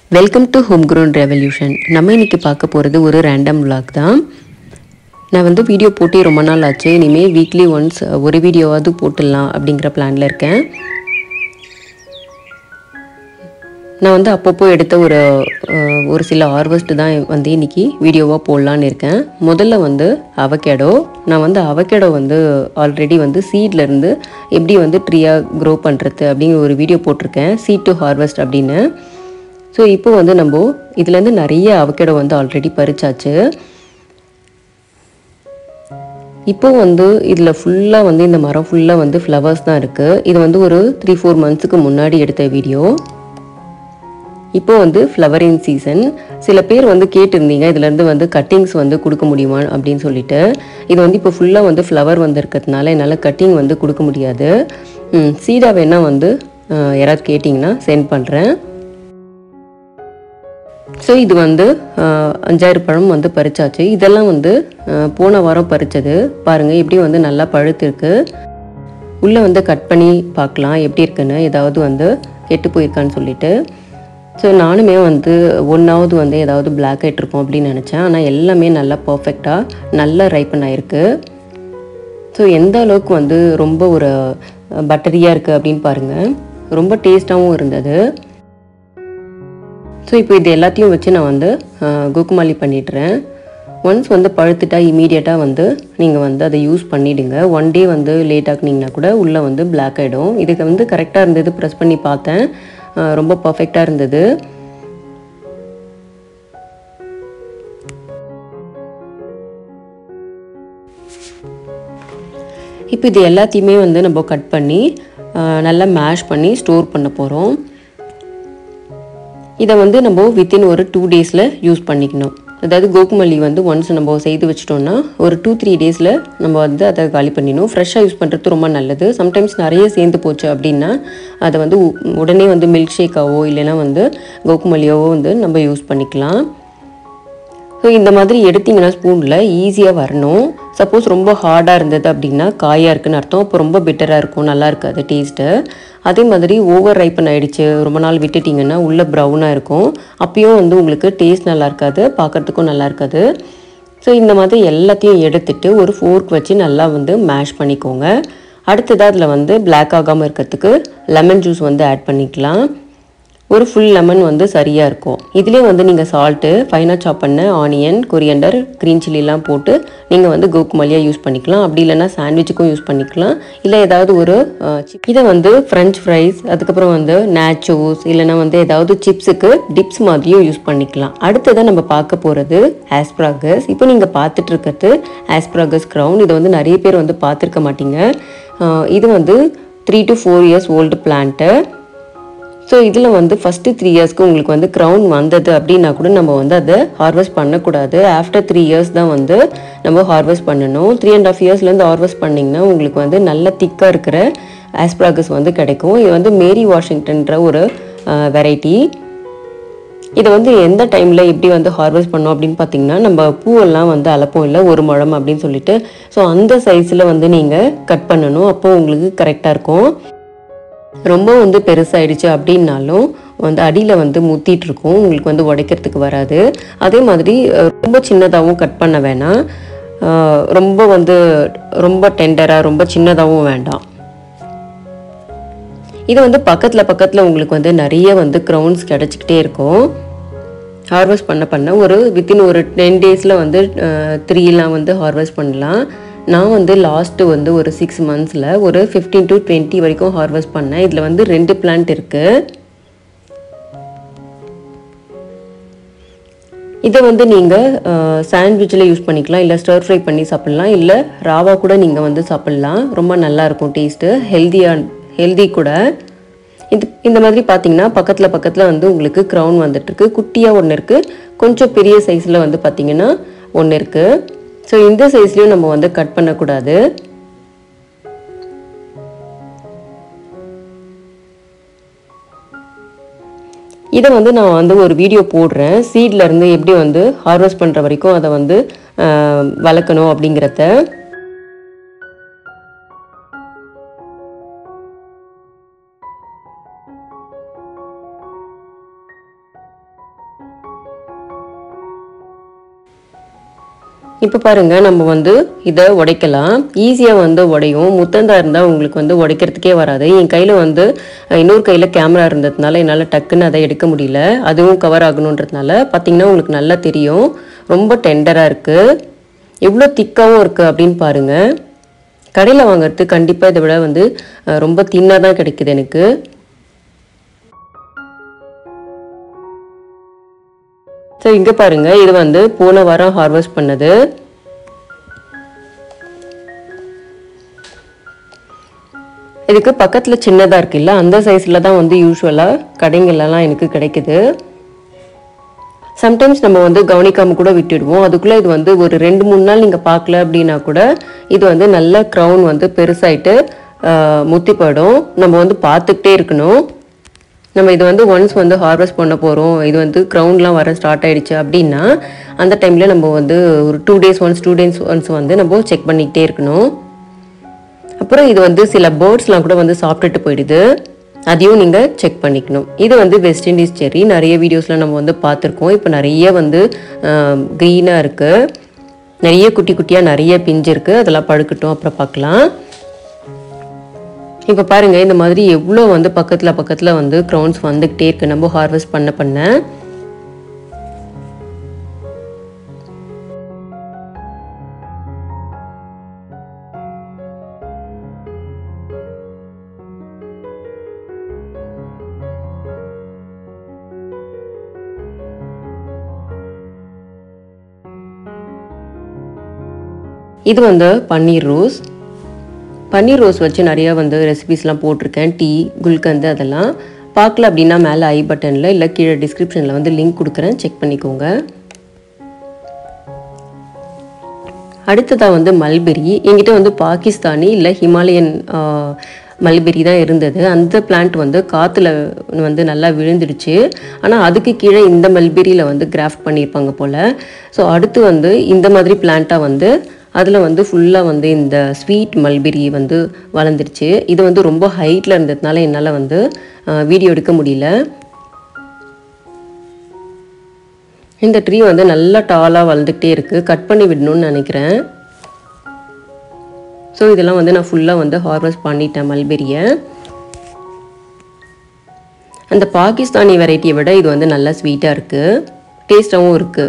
welcome to home grown revolution நம்ம இன்னைக்கு பார்க்க போகிறது ஒரு ரேண்டம் vlog தான் நான் வந்து வீடியோ போட்டே ரொம்ப நாள் ஆச்சு இனிமேல் வீக்லி ஒன்ஸ் ஒரு வீடியோவாவது போட்டுடலாம் அப்படிங்கிற பிளானில் இருக்கேன் நான் வந்து அப்பப்போ எடுத்த ஒரு அஹ், ஒரு சில ஹார்வெஸ்ட் தான் வந்து இன்னைக்கு வீடியோவாக போடலான்னு இருக்கேன் முதல்ல வந்து அவகேடோ நான் வந்து அவகேடோ வந்து ஆல்ரெடி வந்து சீட்லேருந்து எப்படி வந்து ட்ரீயாக க்ரோ பண்ணுறது அப்படிங்கிற ஒரு வீடியோ போட்டிருக்கேன் சீட் டு ஹார்வெஸ்ட் அப்படின்னு ஸோ இப்போ வந்து நம்ம இதுலேருந்து நிறைய அவகேடோ வந்து ஆல்ரெடி பறிச்சாச்சு இப்போ வந்து இதில் ஃபுல்லாக வந்து இந்த மரம் ஃபுல்லாக வந்து ஃப்ளவர்ஸ் தான் இருக்குது இது வந்து ஒரு த்ரீ ஃபோர் மந்த்ஸுக்கு முன்னாடி எடுத்த வீடியோ இப்போ வந்து ஃப்ளவரிங் சீசன் சில பேர் வந்து கேட்டிருந்தீங்க இதுலேருந்து வந்து கட்டிங்ஸ் வந்து கொடுக்க முடியுமா அப்படின்னு சொல்லிட்டு இது வந்து இப்போ ஃபுல்லாக வந்து ஃப்ளவர் வந்திருக்கிறதுனால என்னால் கட்டிங் வந்து கொடுக்க முடியாது சீடா வேணால் வந்து அஹ், யாராவது கேட்டிங்கன்னா சென்ட் பண்ணுறேன் ஸோ இது வந்து அஹ், அஞ்சாறு பழம் வந்து பறிச்சாச்சு இதெல்லாம் வந்து அஹ், போன வாரம் பறிச்சது பாருங்கள் எப்படி வந்து நல்லா பழுத்திருக்கு உள்ளே வந்து கட் பண்ணி பார்க்கலாம் எப்படி இருக்குன்னு ஏதாவது வந்து கெட்டு போயிருக்கான்னு சொல்லிட்டு ஸோ நானுமே வந்து ஒன்றாவது வந்து ஏதாவது பிளாக் ஆகிட்டு இருக்கும் அப்படின்னு நினச்சேன் ஆனால் எல்லாமே நல்லா பர்ஃபெக்டாக நல்லா ரைப்பன் ஆயிருக்கு ஸோ எந்த அளவுக்கு வந்து ரொம்ப ஒரு பட்டரியாக இருக்குது அப்படின்னு பாருங்கள் ரொம்ப டேஸ்ட்டாகவும் இருந்தது ஸோ இப்போ இது எல்லாத்தையும் வச்சு நான் வந்து குக்குமாலி பண்ணிடுறேன் ஒன்ஸ் வந்து பழுத்துட்டா இமீடியட்டாக வந்து நீங்கள் வந்து அதை யூஸ் பண்ணிவிடுங்க ஒன் டே வந்து லேட் ஆக்குனீங்கன்னா கூட உள்ளே வந்து பிளாக் ஆகிடும் இதுக்கு வந்து கரெக்டாக இருந்தது ப்ரெஸ் பண்ணி பார்த்தேன் அஹ், ரொம்ப பர்ஃபெக்டாக இருந்தது இப்போ இது எல்லாத்தையுமே வந்து நம்ம கட் பண்ணி அஹ், நல்லா மேஷ் பண்ணி ஸ்டோர் பண்ண போகிறோம் இதை வந்து நம்ம வித்தின் ஒரு டூ டேஸில் யூஸ் பண்ணிக்கணும் அதாவது கோகுமல்லி வந்து ஒன்ஸ் நம்ம செய்து வச்சிட்டோம்னா ஒரு டூ த்ரீ டேஸில் நம்ம வந்து அதை காலி பண்ணிடணும் ஃப்ரெஷ்ஷாக யூஸ் பண்ணுறது ரொம்ப நல்லது சம்டைம்ஸ் நிறைய சேர்ந்து போச்சு அப்படின்னா அதை வந்து உ- உடனே வந்து மில்க் ஷேக்காவோ இல்லைன்னா வந்து கோகுமல்லியாவோ வந்து நம்ம யூஸ் பண்ணிக்கலாம் ஸோ இந்த மாதிரி எடுத்தீங்கன்னா ஸ்பூனில் ஈஸியாக வரணும் சப்போஸ் ரொம்ப ஹார்டாக இருந்தது அப்படின்னா காயாக இருக்குன்னு அர்த்தம் அப்போ ரொம்ப பெட்டராக இருக்கும் நல்லா இருக்காது டேஸ்ட்டு அதே மாதிரி ஓவர் ரைப்பன் ஆயிடுச்சு ரொம்ப நாள் விட்டுட்டிங்கன்னா உள்ளே ப்ரௌனாக இருக்கும் அப்பயும் வந்து உங்களுக்கு டேஸ்ட் நல்லா இருக்காது பார்க்கறதுக்கும் நல்லா இருக்காது ஸோ இந்த மாதிரி எல்லாத்தையும் எடுத்துட்டு ஒரு ஃபோர்க் வச்சு நல்லா வந்து மேஷ் பண்ணிக்கோங்க அடுத்ததாக அதில் வந்து Black ஆகாமல் இருக்கிறதுக்கு லெமன் ஜூஸ் வந்து ஆட் பண்ணிக்கலாம் ஒரு ஃபுல் லெமன் வந்து சரியாக இருக்கும் இதுலேயே வந்து நீங்கள் சால்ட்டு ஃபைனாக சாப் பண்ண ஆனியன் கொரியண்டர் க்ரீன் சில்லிலாம் போட்டு நீங்கள் வந்து கோக்குமல்லியாக யூஸ் பண்ணிக்கலாம் அப்படி இல்லைன்னா சாண்ட்விச்சுக்கும் யூஸ் பண்ணிக்கலாம் இல்லை ஏதாவது ஒரு அஹ், chip- இதை வந்து ஃப்ரெஞ்ச் ஃப்ரைஸ் அதுக்கப்புறம் வந்து நேச்சோஸ் இல்லைன்னா வந்து ஏதாவது சிப்ஸுக்கு டிப்ஸ் மாதிரியும் யூஸ் பண்ணிக்கலாம் அடுத்ததான் நம்ம பார்க்க போகிறது ஆஸ்ப்ராகஸ் இப்போ நீங்கள் பார்த்துட்டு இருக்கிறது ஆஸ்ப்ராகஸ் க்ரௌன் இதை வந்து நிறைய பேர் வந்து பார்த்துருக்க மாட்டீங்க அஹ், இது வந்து three to four years old plant so இதில் வந்து ஃபஸ்ட்டு த்ரீ இயர்ஸ்க்கு உங்களுக்கு வந்து க்ரௌன் வந்தது அப்படின்னா கூட நம்ம வந்து அதை ஹார்வெஸ்ட் பண்ணக்கூடாது ஆஃப்டர் த்ரீ இயர்ஸ் தான் வந்து நம்ம ஹார்வெஸ்ட் பண்ணணும் த்ரீ அண்ட் ஆஃப் இயர்ஸ்லேருந்து ஹார்வெஸ்ட் பண்ணிங்கன்னா உங்களுக்கு வந்து நல்ல திக்காக இருக்கிற ஆஸ்ப்ராகஸ் வந்து கிடைக்கும் இது வந்து மேரி வாஷிங்டன்ற ஒரு வெரைட்டி இதை வந்து எந்த டைமில் எப்படி வந்து ஹார்வெஸ்ட் பண்ணோம் அப்படின்னு பார்த்தீங்கன்னா நம்ம பூவெல்லாம் வந்து அலப்போம் இல்லை ஒரு முழம் அப்படின்னு சொல்லிட்டு ஸோ அந்த சைஸில் வந்து நீங்கள் கட் பண்ணணும் அப்போ உங்களுக்கு கரெக்டாக இருக்கும் ரொம்ப வந்து பெருசாயிடுச்சு அப்படின்னாலும் வந்து அடியில் வந்து முத்திட்டு இருக்கும் உங்களுக்கு வந்து உடைக்கிறதுக்கு வராது அதே மாதிரி அஹ், ரொம்ப சின்னதாகவும் கட் பண்ண வேணாம் அஹ், ரொம்ப வந்து ரொம்ப டெண்டராக ரொம்ப சின்னதாகவும் வேண்டாம் இது வந்து பக்கத்தில் பக்கத்தில் உங்களுக்கு வந்து நிறைய வந்து க்ரௌன்ஸ் கிடச்சிக்கிட்டே இருக்கும் ஹார்வெஸ்ட் பண்ண பண்ண ஒரு வித்தின் ஒரு டென் டேஸில் வந்து த்ரீலாம் வந்து ஹார்வெஸ்ட் பண்ணலாம் நான் வந்து லாஸ்ட்டு வந்து ஒரு சிக்ஸ் மந்த்ஸில் ஒரு ஃபிஃப்டீன் டு டுவெண்ட்டி வரைக்கும் ஹார்வெஸ்ட் பண்ணேன் இதில் வந்து ரெண்டு பிளான்ட் இருக்குது இதை வந்து நீங்கள் சாண்ட்விச்சில் யூஸ் பண்ணிக்கலாம் இல்லை ஸ்டர் ஃப்ரை பண்ணி சாப்பிட்லாம் இல்லை ராவா கூட நீங்கள் வந்து சாப்பிட்லாம் ரொம்ப நல்லா இருக்கும் டேஸ்ட்டு ஹெல்த்தியாக ஹெல்தி கூட இது இந்த மாதிரி பார்த்தீங்கன்னா பக்கத்தில் பக்கத்தில் வந்து உங்களுக்கு க்ரௌன் வந்துட்டுருக்கு குட்டியாக ஒன்று இருக்குது கொஞ்சம் பெரிய சைஸில் வந்து பார்த்தீங்கன்னா ஒன்று இருக்குது ஸோ இந்த சைஸ்லேயும் நம்ம வந்து கட் பண்ணக்கூடாது இதை வந்து நான் வந்து ஒரு வீடியோ போடுறேன் சீட்ல இருந்து எப்படி வந்து ஹார்வெஸ்ட் பண்ணுற வரைக்கும் அதை வந்து ஆஹ், வளர்க்கணும் அப்படிங்கிறத இப்போ பாருங்க நம்ம வந்து இதை உடைக்கலாம் ஈஸியாக வந்து உடையும் முத்தந்தா இருந்தால் உங்களுக்கு வந்து உடைக்கிறதுக்கே வராது என் கையில் வந்து அஹ், இன்னொரு கையில் கேமரா இருந்ததுனால என்னால் டக்குன்னு அதை எடுக்க முடியல அதுவும் கவர் ஆகணுன்றதுனால பார்த்தீங்கன்னா உங்களுக்கு நல்லா தெரியும் ரொம்ப டெண்டராக இருக்குது எவ்வளோ திக்காகவும் இருக்குது அப்படின்னு பாருங்கள் கடையில் வாங்குறது கண்டிப்பாக இதை விட வந்து அஹ், ரொம்ப தின்னாக தான் கிடைக்குது எனக்கு ஸோ இங்கே பாருங்க இது வந்து போன வாரம் ஹார்வெஸ்ட் பண்ணது இதுக்கு பக்கத்தில் சின்னதாக இருக்குல்ல அந்த சைஸில் தான் வந்து யூஸ்வலாக கடைங்கள்லாம் எனக்கு கிடைக்குது சம்டைம்ஸ் நம்ம வந்து கவனிக்காமல் கூட விட்டுடுவோம் அதுக்குள்ளே இது வந்து ஒரு ரெண்டு மூணு நாள் நீங்கள் பார்க்கல அப்படின்னா கூட இது வந்து நல்ல க்ரௌன் வந்து பெருசாயிட்டு ஆஹ், முத்தி போயிடும் நம்ம வந்து பார்த்துக்கிட்டே இருக்கணும் நம்ம இது வந்து ஒன்ஸ் வந்து ஹார்வெஸ்ட் பண்ண போகிறோம் இது வந்து க்ரௌண்ட்லாம் வர ஸ்டார்ட் ஆயிடுச்சு அப்படின்னா அந்த டைமில் நம்ம வந்து ஒரு two days once two days once வந்து நம்ம செக் பண்ணிக்கிட்டே இருக்கணும் அப்புறம் இது வந்து சில பேர்ட்ஸ்லாம் கூட வந்து சாப்பிட்டுட்டு போயிடுது அதையும் நீங்கள் செக் பண்ணிக்கணும் இது வந்து வெஸ்ட் இண்டீஸ் செர்ரி நிறைய வீடியோஸில் நம்ம வந்து பார்த்துருக்கோம் இப்போ நிறைய வந்து க்ரீனாக இருக்குது நிறைய குட்டி குட்டியாக நிறைய பிஞ்சு இருக்குது அதெல்லாம் பழுக்கட்டும் அப்புறம் பார்க்கலாம் இப்போ பாருங்க இந்த மாதிரி எவ்வளோ வந்து பக்கத்தில் பக்கத்தில் வந்து க்ரௌன்ஸ் வந்துக்கிட்டே இருக்கு நம்ம ஹார்வெஸ்ட் பண்ண பண்ண இது வந்து பன்னீர் ரோஸ் பன்னீர் ரோஸ் வச்சு நிறையா வந்து ரெசிபிஸ்லாம் போட்டிருக்கேன் டீ குல்கந்து அதெல்லாம் பார்க்கல அப்படின்னா மேலே ஐ பட்டனில் இல்லை கீழே டிஸ்கிரிப்ஷனில் வந்து லிங்க் கொடுக்குறேன் செக் பண்ணிக்கோங்க அடுத்ததாக வந்து மல்பெரி என்கிட்ட வந்து பாகிஸ்தானி இல்லை ஹிமாலயன் மல்பெரி தான் இருந்தது அந்த பிளான்ட் வந்து காற்றுல வந்து நல்லா விழுந்துடுச்சு ஆனால் அதுக்கு கீழே இந்த மல்பெரியில் வந்து கிராஃப்ட் பண்ணியிருப்பாங்க போல் ஸோ அடுத்து வந்து இந்த மாதிரி பிளான்ட்டாக வந்து அதில் வந்து ஃபுல்லாக வந்து இந்த ஸ்வீட் மல்பெரி வந்து வளர்ந்துருச்சு இது வந்து ரொம்ப ஹைட்டில் இருந்ததுனால என்னால் வந்து வீடியோ எடுக்க முடியல இந்த ட்ரீ வந்து நல்லா டாலாக வளர்ந்துக்கிட்டே இருக்குது கட் பண்ணி விடணும்னு நினைக்கிறேன் ஸோ இதெல்லாம் வந்து நான் ஃபுல்லாக வந்து ஹார்வெஸ்ட் பண்ணிட்டேன் மல்பெரியை அந்த பாகிஸ்தானி வெரைட்டியை விட இது வந்து நல்லா ஸ்வீட்டாக இருக்குது டேஸ்ட்டாகவும் இருக்குது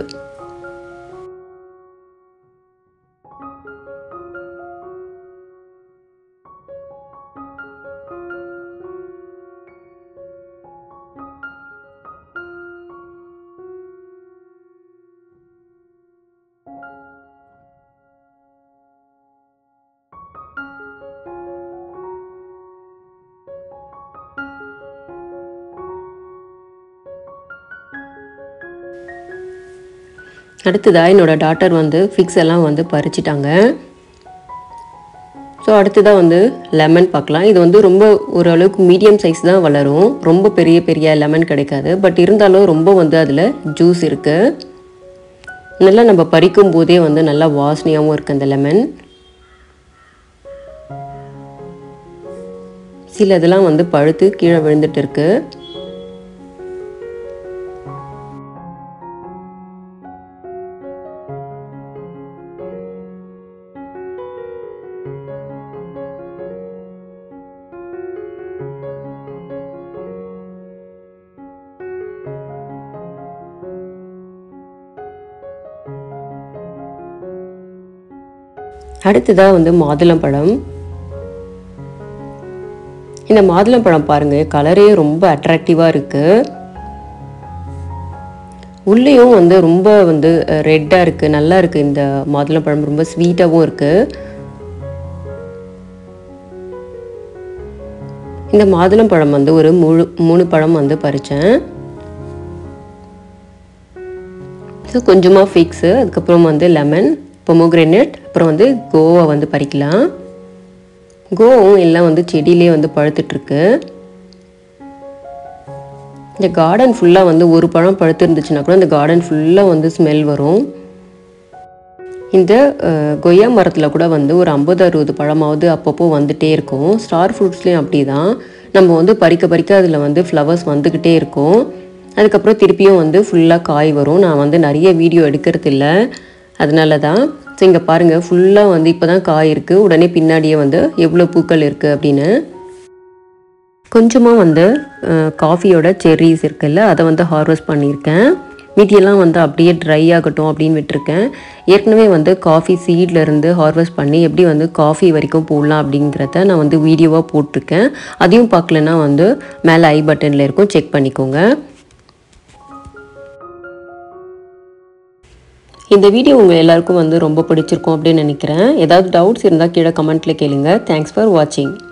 அடுத்ததாக என்னோட டாட்டர் வந்து ஃபிக்ஸ் எல்லாம் வந்து பறிச்சிட்டாங்க ஸோ அடுத்ததாக வந்து லெமன் பார்க்கலாம் இது வந்து ரொம்ப ஓரளவுக்கு மீடியம் சைஸ் தான் வளரும் ரொம்ப பெரிய பெரிய லெமன் கிடைக்காது பட் இருந்தாலும் ரொம்ப வந்து அதில் ஜூஸ் இருக்குது நல்லா நம்ம பறிக்கும் போதே வந்து நல்லா வாசனையாகவும் இருக்குது அந்த லெமன் சில இதெல்லாம் வந்து பழுத்து கீழே விழுந்துட்டு இருக்கு அடுத்ததாக வந்து மாதுளம்பழம் இந்த மாதுளம்பழம் பாருங்க கலரே ரொம்ப அட்ராக்டிவாக இருக்குது உள்ளேயும் வந்து ரொம்ப வந்து ரெட்டாக இருக்குது நல்லா இருக்குது இந்த மாதுளம்பழம் ரொம்ப ஸ்வீட்டாகவும் இருக்குது இந்த மாதுளம்பழம் வந்து ஒரு முழு மூணு பழம் வந்து பறித்தேன் ஸோ கொஞ்சமாக ஃபிக்ஸு அதுக்கப்புறம் வந்து லெமன் பொமோக்ரெனட் அப்புறம் வந்து கோவா வந்து பறிக்கலாம் கோவும் எல்லாம் வந்து செடியிலே வந்து பழுத்துட்ருக்கு இந்த கார்டன் ஃபுல்லாக வந்து ஒரு பழம் பழுத்து இருந்துச்சுன்னா கூட இந்த கார்டன் ஃபுல்லாக வந்து ஸ்மெல் வரும் இந்த அஹ், கொய்யா மரத்தில் கூட வந்து ஒரு ஐம்பது அறுபது பழமாவது அப்பப்போ வந்துட்டே இருக்கும் ஸ்டார் ஃப்ரூட்ஸ்லேயும் அப்படி தான் நம்ம வந்து பறிக்க பறிக்க அதில் வந்து ஃப்ளவர்ஸ் வந்துக்கிட்டே இருக்கும் அதுக்கப்புறம் திருப்பியும் வந்து ஃபுல்லாக காய் வரும் நான் வந்து நிறைய வீடியோ எடுக்கிறது இல்லை அதனால தான் ஸோ இங்கே பாருங்கள் ஃபுல்லாக வந்து இப்போ தான் காய் இருக்குது உடனே பின்னாடியே வந்து எவ்வளோ பூக்கள் இருக்குது அப்படின்னு கொஞ்சமாக வந்து அஹ், காஃபியோட செர்ரிஸ் இருக்குல்ல அதை வந்து ஹார்வெஸ்ட் பண்ணியிருக்கேன் மீதியெல்லாம் வந்து அப்படியே ட்ரை ஆகட்டும் அப்படின்னு விட்டுருக்கேன் ஏற்கனவே வந்து காஃபி சீட்ல இருந்து ஹார்வெஸ்ட் பண்ணி எப்படி வந்து காஃபி வரைக்கும் போடலாம் அப்படிங்கிறத நான் வந்து வீடியோவாக போட்டிருக்கேன் அதையும் பார்க்கலன்னா வந்து மேலே ஐ பட்டனில் இருக்கும் செக் பண்ணிக்கோங்க இந்த வீடியோ உங்கள் எல்லாருக்கும் வந்து ரொம்ப பிடிச்சிருக்கும் அப்படின்னு நினைக்கிறேன் ஏதாவது டவுட்ஸ் இருந்தால் கீழே கமெண்ட்டில் கேளுங்க தேங்க்ஸ் ஃபார் வாட்சிங்